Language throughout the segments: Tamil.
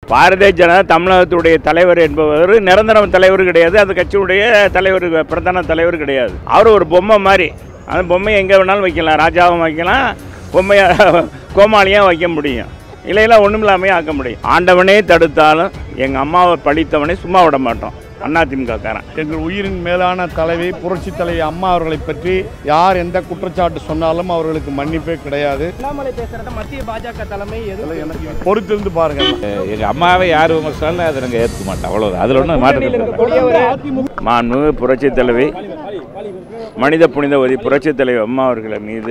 பாரதிய ஜனதா தமிழகத்துடைய தலைவர் என்பவர் நிரந்தர தலைவர் கிடையாது அந்த கட்சியுடைய தலைவர் பிரதான தலைவர் கிடையாது அவர் ஒரு பொம்மை மாதிரி அந்த பொம்மையை எங்கே வேணாலும் வைக்கலாம் ராஜாவும் வைக்கலாம் பொம்மையை கோமாளியாக வைக்க முடியும் இல்லைன்னா ஒன்றும் இல்லாமையே ஆக்க முடியும் ஆண்டவனே தடுத்தாலும் எங்கள் அம்மாவை பழித்தவனே சும்மா விட மாட்டோம் அதிமுகக்காரன் எங்கள் உயிரின் மேலான தலைவி புரட்சி தலைவி அம்மா அவர்களை பற்றி யார் எந்த குற்றச்சாட்டு சொன்னாலும் அவர்களுக்கு மன்னிப்பே கிடையாது அண்ணாமலை பேசுறத மத்திய பாஜக தலைமை எது பொறுத்திருந்து பாருங்க எங்கள் அம்மாவை யார் விமர்சனாலும் அதை நாங்கள் ஏற்றுக்க மாட்டோம் அவ்வளோதான் அதில் ஒன்றும் மாற்றம் மாண்பு புரட்சி தலைவி மனித புனிதவதி புரட்சி தலைவி அம்மா அவர்கள் மீது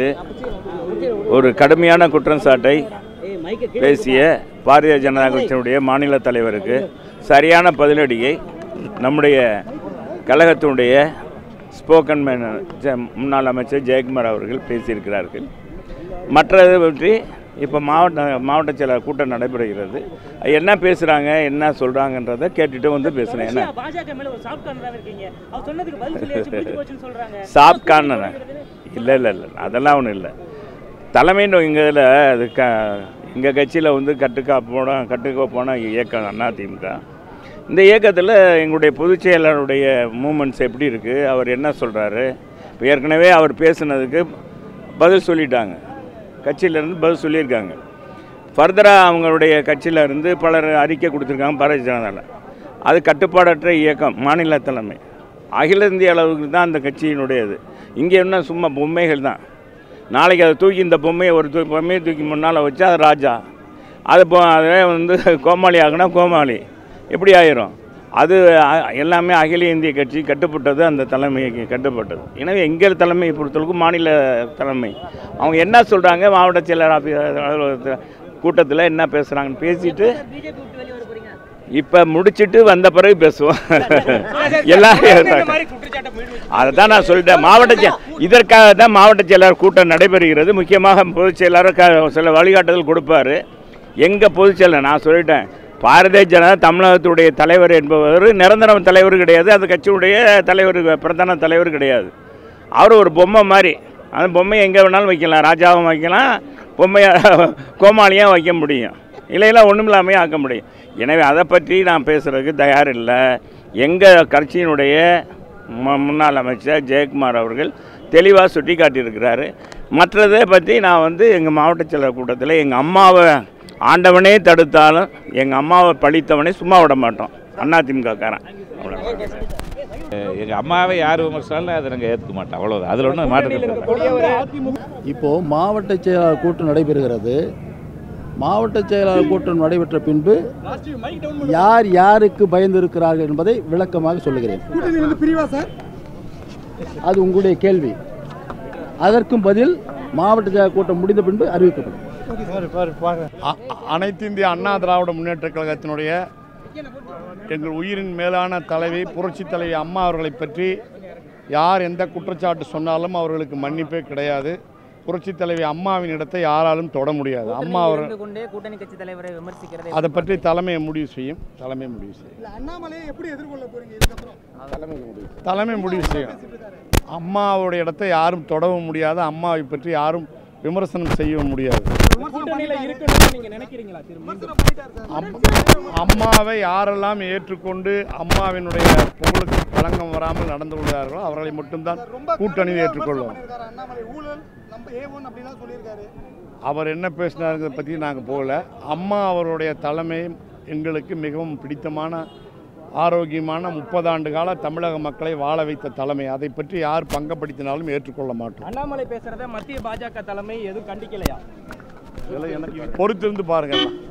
ஒரு கடுமையான குற்றச்சாட்டை பேசிய பாரதிய ஜனதா கட்சியினுடைய மாநில தலைவருக்கு சரியான பதிலடியை நம்முடைய கழகத்தினுடைய ஸ்போக்கன் மேன் ஜெ- முன்னாள் அமைச்சர் ஜெயக்குமார் அவர்கள் பேசியிருக்கிறார்கள் மற்றது பற்றி இப்போ மாவட்ட மாவட்ட செயலர் கூட்டம் நடைபெறுகிறது என்ன பேசுகிறாங்க என்ன சொல்கிறாங்கன்றதை கேட்டுட்டு வந்து பேசுகிறேன் என்ன பாஜக மேல ஒரு சாஃப்ட் கார்னரா இருக்கீங்க அவர் சொன்னதுக்கு பதில் சொல்லியாச்சு முடிஞ்சு போச்சுன்னு சொல்றாங்க சாப் கார்னர் இல்லை இல்லை இல்லை அதெல்லாம் ஒன்றும் இல்லை தலைமைன்னு எங்கள் இதில் அது க எங்கள் கட்சியில் வந்து கட்டுக்கா போன கட்டுக்கோ போன இயக்கம் அதிமுக இந்த இயக்கத்தில் எங்களுடைய பொதுச் செயலாளருடைய மூமெண்ட்ஸ் எப்படி இருக்குது அவர் என்ன சொல்கிறாரு இப்போ ஏற்கனவே அவர் பேசுனதுக்கு பதில் சொல்லிட்டாங்க கட்சியிலேருந்து பதில் சொல்லியிருக்காங்க ஃபர்தராக அவங்களுடைய கட்சியில இருந்து பலர் அறிக்கை கொடுத்துருக்காங்க பாரதிய ஜனதாவில் அது கட்டுப்பாடற்ற இயக்கம் மாநில தலைமை அகில இந்திய அளவுக்கு தான் அந்த கட்சியினுடையது இங்கே என்ன சும்மா பொம்மைகள் தான் நாளைக்கு அதை தூக்கி இந்த பொம்மையை ஒரு தூ பொம்மையை தூக்கி முன்னால் வச்சா அது ராஜா அது போ அதே வந்து கோமாளி ஆகுனா கோமாளி எப்படி ஆயிரும் அது அ- எல்லாமே அகில இந்திய கட்சி கட்டுப்பட்டது அந்த தலைமைக்கு கட்டுப்பட்டது எனவே எங்கள் தலைமையை பொறுத்தளவுக்கு மாநில தலைமை அவங்க என்ன சொல்கிறாங்க மாவட்ட செயலர் ஆஃபீ- அலுவலகத்துல கூட்டத்தில் என்ன பேசுகிறாங்கன்னு பேசிட்டு பிஜேபி விட்டு வெளியே வர போறீங்க இப்போ முடிச்சிட்டு வந்த பிறகு பேசுவோம் எல்லாரும் அதை தான் நான் சொல்லிட்டேன் மாவட்ட செ- இதற்காக தான் மாவட்ட செயலாளர் கூட்டம் நடைபெறுகிறது முக்கியமாக பொதுச் செயலாளர் க சில வழிகாட்டுதல் கொடுப்பாரு எங்கள் பொதுச் செயலர் நான் சொல்லிட்டேன் பாரதிய ஜனதா தமிழகத்துடைய தலைவர் என்பவர் நிரந்தர தலைவர் கிடையாது அந்த கட்சியுடைய தலைவர் பிரதான தலைவர் கிடையாது அவர் ஒரு பொம்மை மாதிரி அந்த பொம்மையை எங்கே வேணாலும் வைக்கலாம் ராஜாவும் வைக்கலாம் பொம்மையை கோமாளியாக வைக்க முடியும் இல்லைன்னா ஒன்றும் இல்லாமையே ஆக்க முடியும் எனவே அதை பற்றி நான் பேசுகிறதுக்கு தயார் இல்லை எங்கள் கட்சியினுடைய மு- முன்னாள் அமைச்சர் ஜெயக்குமார் அவர்கள் தெளிவாக சுட்டி காட்டியிருக்கிறாரு மற்றதை பற்றி நான் வந்து எங்கள் மாவட்ட செயலர் கூட்டத்தில் எங்கள் அம்மாவை ஆண்டவனே தடுத்தாலும் எங்கள் அம்மாவை பழித்தவனே சும்மா விட மாட்டோம் அதிமுகக்காரன் அவ்வளோதான் எங்கள் அம்மாவை யார் விமர்சனாலும் அதை நாங்கள் ஏற்றுக்க மாட்டோம் அவ்வளோதான் அதில் ஒன்றும் மாற்றம் இப்போ மாவட்ட செயலாளர் கூட்டம் நடைபெறுகிறது மாவட்ட செயலாளர் கூட்டம் நடைபெற்ற பின்பு யார் யாருக்கு பயந்திருக்கிறார்கள் என்பதை விளக்கமாக சொல்லுகிறேன் அது உங்களுடைய கேள்வி அதற்கும் பதில் மாவட்ட செயலாளர் கூட்டம் முடிந்த பின்பு அறிவிக்கப்படும் அ- அ- அனைத்து இந்திய அண்ணா திராவிட முன்னேற்ற கழகத்தினுடைய எங்கள் உயிரின் மேலான தலைவி புரட்சி தலைவி அம்மா அவர்களை பற்றி யார் எந்த குற்றச்சாட்டு சொன்னாலும் அவர்களுக்கு மன்னிப்பே கிடையாது புரட்சி தலைவி அம்மாவின் இடத்தை யாராலும் தொட முடியாது அம்மா அவர் இருந்து கொண்டே கூட்டணி கட்சி தலைவரை விமர்சிக்கிறது அதை பற்றி தலைமையை முடிவு செய்யும் தலைமை முடிவு செய்யும் அண்ணாமலையை எப்படி எதிர்கொள்ள போறீங்க இதுக்கப்புறம் தலைமை முடிவு செய்யும் அம்மாவுடைய இடத்தை யாரும் தொடவும் முடியாது அம்மாவை பற்றி யாரும் விமர்சனம் செய்ய முடியாது கூட்டணியில இருக்கணும்னு நீங்க நினைக்கிறீங்களா திரும்ப அம்- அம்மாவை யாரெல்லாம் ஏற்றுக்கொண்டு அம்மாவினுடைய புகழுக்கு களங்கம் வராமல் நடந்து கொள்கிறார்களோ அவர்களை மட்டும்தான் கூட்டணியில் ஏற்றுக்கொள்வோம் பண்ணிருக்காரு அண்ணாமலை ஊழல் நம்ம ஏ ஒன் அப்படிலாம் சொல்லியிருக்காரு அவர் என்ன பேசினாருங்கிறத பற்றி நாங்கள் போகல அம்மா அவருடைய தலைமை எங்களுக்கு மிகவும் பிடித்தமான ஆரோக்கியமான முப்பதாண்டு கால தமிழக மக்களை வாழ வைத்த தலைமை அதை பற்றி யார் பங்கப்படுத்தினாலும் ஏற்றுக்கொள்ள மாட்டோம் அண்ணாமலை பேசுறத மத்திய பாஜக தலைமை எதுவும் கண்டிக்கலையா பொறுத்திருந்து பாருங்கள்